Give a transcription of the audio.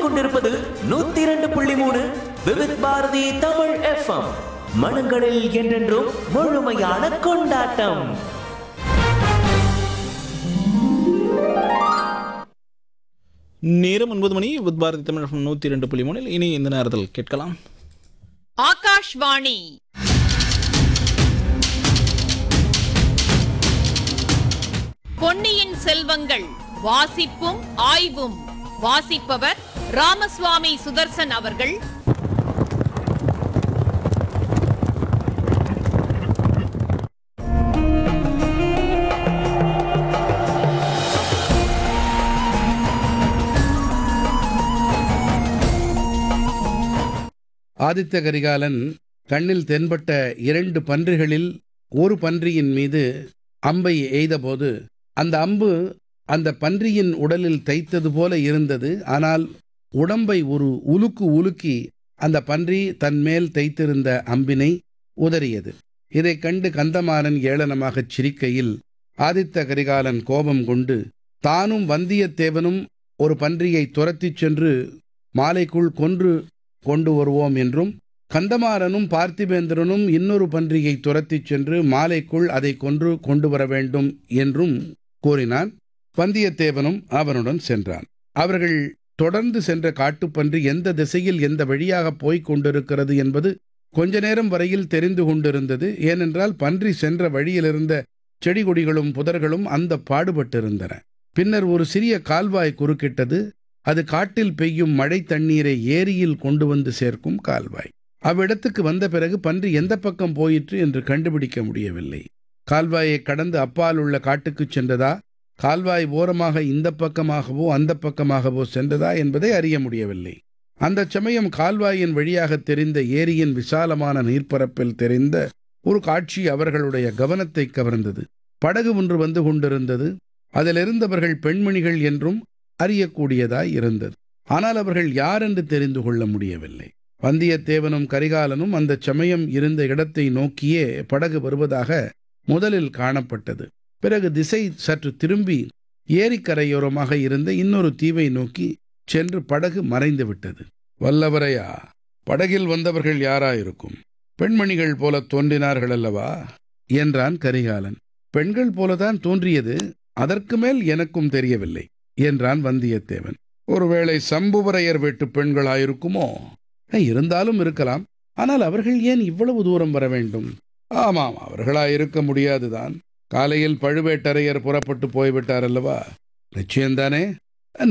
கேட்டுக்கொண்டிருப்பது நூத்தி இரண்டு புள்ளி மூணு விவித் பாரதி தமிழ் எஃப்எம் மனங்களில் என்றென்றும் முழுமையான கொண்டாட்டம் நேரம் ஒன்பது மணி வித் பாரதி தமிழ் நூற்றி ரெண்டு புள்ளி மூணில் இனி இந்த நேரத்தில் கேட்கலாம் ஆகாஷ்வாணி பொன்னியின் செல்வங்கள் வாசிப்பும் ஆய்வும் வாசிப்பவர் ராமசுவாமி சுதர்சன் அவர்கள் ஆதித்த கரிகாலன் கண்ணில் தென்பட்ட இரண்டு பன்றிகளில் ஒரு பன்றியின் மீது அம்பை எய்தபோது அந்த அம்பு அந்த பன்றியின் உடலில் தைத்தது போல இருந்தது ஆனால் உடம்பை ஒரு உலுக்கு உலுக்கி அந்த பன்றி தன்மேல் தைத்திருந்த அம்பினை உதறியது இதைக் கண்டு கந்தமாறன் ஏளனமாகச் சிரிக்கையில் ஆதித்த கரிகாலன் கோபம் கொண்டு தானும் வந்தியத்தேவனும் ஒரு பன்றியை துரத்திச் சென்று மாலைக்குள் கொன்று கொண்டு வருவோம் என்றும் கந்தமாறனும் பார்த்திபேந்திரனும் இன்னொரு பன்றியை துரத்திச் சென்று மாலைக்குள் அதை கொன்று கொண்டு வர வேண்டும் என்றும் கூறினான் வந்தியத்தேவனும் அவனுடன் சென்றான் அவர்கள் தொடர்ந்து சென்ற காட்டுப்பன்றி எந்த திசையில் எந்த வழியாக போய்க் கொண்டிருக்கிறது என்பது கொஞ்ச நேரம் வரையில் தெரிந்து கொண்டிருந்தது ஏனென்றால் பன்றி சென்ற வழியிலிருந்த செடி கொடிகளும் புதர்களும் அந்த பாடுபட்டிருந்தன பின்னர் ஒரு சிறிய கால்வாய் குறுக்கிட்டது அது காட்டில் பெய்யும் மழை தண்ணீரை ஏரியில் கொண்டு வந்து சேர்க்கும் கால்வாய் அவ்விடத்துக்கு வந்த பிறகு பன்றி எந்த பக்கம் போயிற்று என்று கண்டுபிடிக்க முடியவில்லை கால்வாயை கடந்து அப்பால் உள்ள காட்டுக்குச் சென்றதா கால்வாய் ஓரமாக இந்த பக்கமாகவோ அந்த பக்கமாகவோ சென்றதா என்பதை அறிய முடியவில்லை அந்த சமயம் கால்வாயின் வழியாக தெரிந்த ஏரியின் விசாலமான நீர்ப்பரப்பில் தெரிந்த ஒரு காட்சி அவர்களுடைய கவனத்தை கவர்ந்தது படகு ஒன்று வந்து கொண்டிருந்தது அதிலிருந்தவர்கள் பெண்மணிகள் என்றும் அறியக்கூடியதாய் இருந்தது ஆனால் அவர்கள் யார் என்று தெரிந்து கொள்ள முடியவில்லை வந்தியத்தேவனும் கரிகாலனும் அந்த சமயம் இருந்த இடத்தை நோக்கியே படகு வருவதாக முதலில் காணப்பட்டது பிறகு திசை சற்று திரும்பி ஏரிக்கரையோரமாக இருந்த இன்னொரு தீவை நோக்கி சென்று படகு மறைந்து விட்டது வல்லவரையா படகில் வந்தவர்கள் யாராயிருக்கும் பெண்மணிகள் போல தோன்றினார்கள் அல்லவா என்றான் கரிகாலன் பெண்கள் போலதான் தோன்றியது அதற்கு மேல் எனக்கும் தெரியவில்லை என்றான் வந்தியத்தேவன் ஒருவேளை சம்புவரையர் வீட்டு பெண்களாயிருக்குமோ "அஹ், இருந்தாலும் இருக்கலாம் ஆனால் அவர்கள் ஏன் இவ்வளவு தூரம் வர வேண்டும் ஆமாம் அவர்களாயிருக்க முடியாதுதான் காலையில் பழுவேட்டரையர் புறப்பட்டு போய்விட்டார் அல்லவா நிச்சயம்தானே